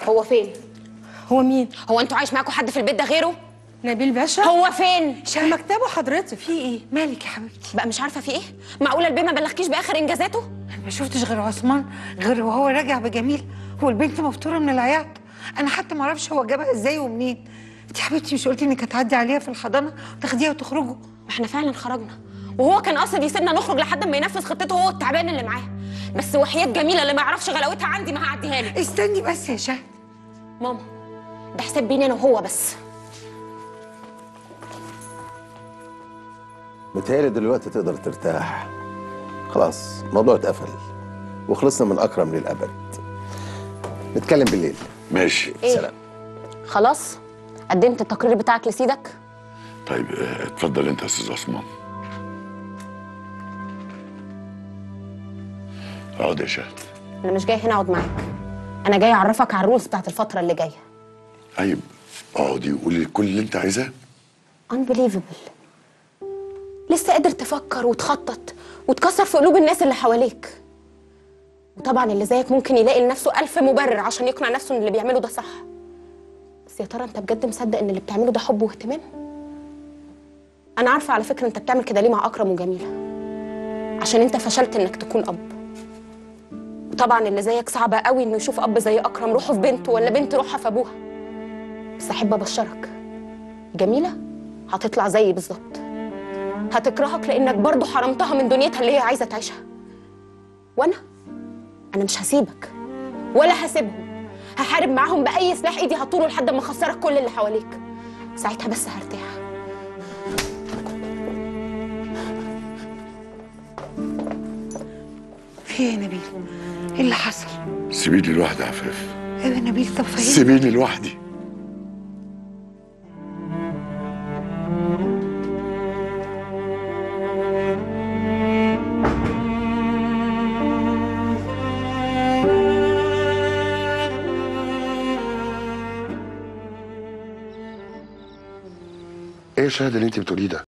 هو فين هو مين؟ هو انتوا عايش معاكم حد في البيت ده غيره نبيل باشا؟ هو فين في مكتبه حضرتك في ايه؟ مالك يا حبيبتي؟ بقى مش عارفه في ايه معقوله البيه ما بلغكيش باخر انجازاته انا ما شفتش غير عثمان غير وهو راجع بجميل هو البنت مفطوره من العياط انا حتى ما اعرفش هو جابها ازاي ومنين انت يا حبيبتي مش قلتي انك هتعدي عليها في الحضانه وتاخديها وتخرجوا ما احنا فعلا خرجنا وهو كان قاصد يسيبنا نخرج لحد ما ينفذ خطته هو التعبان اللي معاه بس وحياة جميلة اللي ما يعرفش غلاوتها عندي ما هعديها لك استني بس يا شهد ماما ده حساب بيني انا وهو بس متهيألي دلوقتي تقدر ترتاح خلاص الموضوع اتقفل وخلصنا من أكرم للأبد نتكلم بالليل ماشي ايه سلام خلاص قدمت التقرير بتاعك لسيدك طيب آه، اتفضل انت يا استاذ عثمان اقعد يا شهد انا مش جاي هنا اقعد معاك انا جاي اعرفك على الرولز بتاعت الفترة اللي جاية طيب اقعدي وقولي كل اللي انت عايزاه unbelievable لسه قادر تفكر وتخطط وتكسر في قلوب الناس اللي حواليك وطبعا اللي زيك ممكن يلاقي لنفسه ألف مبرر عشان يقنع نفسه ان اللي بيعمله ده صح بس يا ترى انت بجد مصدق ان اللي بتعمله ده حب واهتمام انا عارفه على فكره انت بتعمل كده ليه مع اكرم وجميله عشان انت فشلت انك تكون اب وطبعا اللي زيك صعب قوي انه يشوف اب زي اكرم روحه في بنته ولا بنت روحها في ابوها بس احب ابشرك جميله هتطلع زيي بالظبط هتكرهك لانك برضه حرمتها من دنيتها اللي هي عايزه تعيشها وانا انا مش هسيبك ولا هسيبهم هحارب معاهم باي سلاح ايدي هطوله لحد ما اخسرك كل اللي حواليك ساعتها بس هرتاح في ايه يا نبيل ايه اللي حصل سيبيني لوحدي يا عفاف ايه يا نبيل طب فهمني سيبيني لوحدي ايه يا شهد اللي انت بتقوليه ده